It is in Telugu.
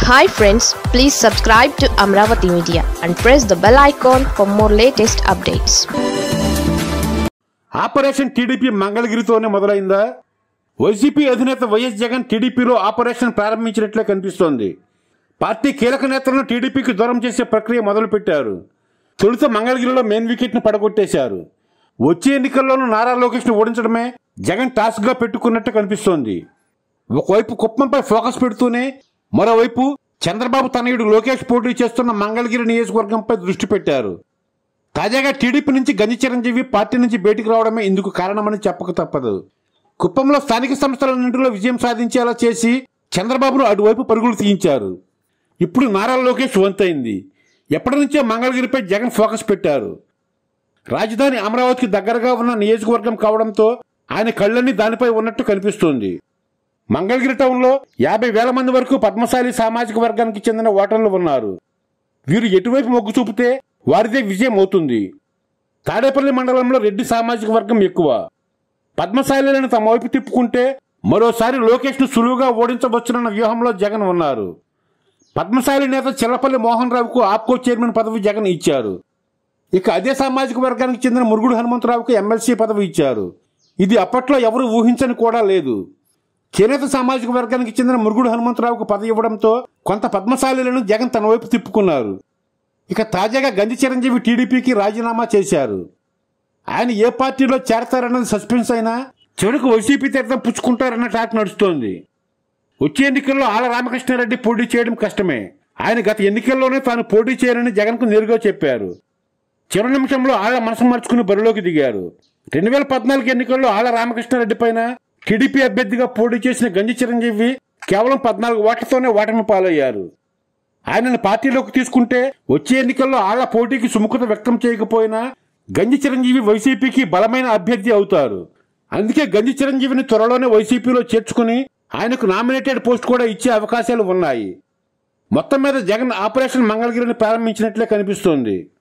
hi friends please subscribe to Amaravati media and press the bell icon for more latest updates operation TDP మంగళగిరితోనే మొదలైందా వైసీపీ అధినేత వైఎస్ జగన్ టీడీపీలో ఆపరేషన్ ప్రారంభించినట్లే కనిపిస్తోంది పార్టీ కీలక నేతలను టీడీపీకి దూరం చేసే ప్రక్రియ మొదలుపెట్టారు తొలుత మంగళగిరిలో మెయిన్ వికెట్ను పడగొట్టేశారు వచ్చే ఎన్నికల్లోనూ నారా లోకేష్ను ఓడించడమే జగన్ టాస్క్గా పెట్టుకున్నట్టు కనిపిస్తోంది ఒకవైపు కుప్పంపై ఫోకస్ పెడుతూనే మరోవైపు చంద్రబాబు తనయుడు లోకేష్ పోటీ చేస్తున్న మంగళగిరి నియోజకవర్గంపై దృష్టి పెట్టారు తాజాగా టీడీపీ నుంచి గంజి చిరంజీవి పార్టీ నుంచి బయటికి రావడమే ఇందుకు కారణమని చెప్పక తప్పదు కుప్పంలో స్థానిక సంస్థలన్నింటిలో విజయం సాధించేలా చేసి చంద్రబాబును అటువైపు పరుగులు తీయించారు ఇప్పుడు నారా లోకేష్ వంతైంది ఎప్పటి నుంచే మంగళగిరిపై జగన్ ఫోకస్ పెట్టారు రాజధాని అమరావతికి దగ్గరగా ఉన్న నియోజకవర్గం కావడంతో ఆయన కళ్ళన్నీ దానిపై ఉన్నట్టు కనిపిస్తోంది మంగళగిరి టౌన్లో యాభై వేల మంది వరకు పద్మశాలి సామాజిక వర్గానికి చెందిన ఓటర్లు ఉన్నారు వీరు ఎటువైపు మొగ్గు చూపితే వారిదే విజయం అవుతుంది తాడేపల్లి మండలంలో రెడ్డి సామాజిక వర్గం ఎక్కువ పద్మశాలిలను తమ వైపు తిప్పుకుంటే మరోసారి లోకేష్ను సులువుగా ఓడించవచ్చునన్న వ్యూహంలో జగన్ ఉన్నారు పద్మశాలి నేత చిల్లపల్లి మోహన్ రావుకు ఆప్కో చైర్మన్ పదవి జగన్ ఇచ్చారు ఇక అదే సామాజిక వర్గానికి చెందిన మురుగుడు హనుమంతరావుకు ఎమ్మెల్సీ పదవి ఇచ్చారు ఇది అప్పట్లో ఎవరు ఊహించని కూడా లేదు చేనేత సామాజిక వర్గానికి చెందిన మురుగుడు హనుమంతరావుకు పదవి ఇవ్వడంతో కొంత పద్మశాలీలను జగన్ తన వైపు తిప్పుకున్నారు ఇక తాజాగా గంజి చిరంజీవి టీడీపీకి రాజీనామా చేశారు ఆయన ఏ పార్టీలో చేరతారన్నది సస్పెన్స్ అయినా చివరికి వైసీపీ తీర్థం పుచ్చుకుంటారన్న టాక్ నడుస్తోంది వచ్చే ఎన్నికల్లో ఆల రామకృష్ణారెడ్డి పోటీ చేయడం కష్టమే ఆయన గత ఎన్నికల్లోనే తాను పోటీ చేయనని జగన్కు నేరుగా చెప్పారు చివరి నిమిషంలో ఆళ్ల మనసు మార్చుకుని బరిలోకి దిగారు రెండు వేల పద్నాలుగు ఎన్నికల్లో ఆళ్ల రామకృష్ణారెడ్డి పైన టీడీపీ అభ్యర్థిగా పోటీ చేసిన గంజి చిరంజీవి కేవలం పద్నాలుగు ఓట్లతోనే ఓటమి పాలయ్యారు ఆయనను పార్టీలోకి తీసుకుంటే వచ్చే ఎన్నికల్లో ఆళ్ల పోటీకి సుముఖత వ్యక్తం చేయకపోయినా గంజి చిరంజీవి వైసీపీకి బలమైన అభ్యర్థి అవుతారు అందుకే గంజి చిరంజీవిని త్వరలోనే వైసీపీలో చేర్చుకుని ఆయనకు నామినేటెడ్ పోస్ట్ కూడా ఇచ్చే అవకాశాలు ఉన్నాయి మొత్తం మీద జగన్ ఆపరేషన్ మంగళగిరిని ప్రారంభించినట్లే కనిపిస్తోంది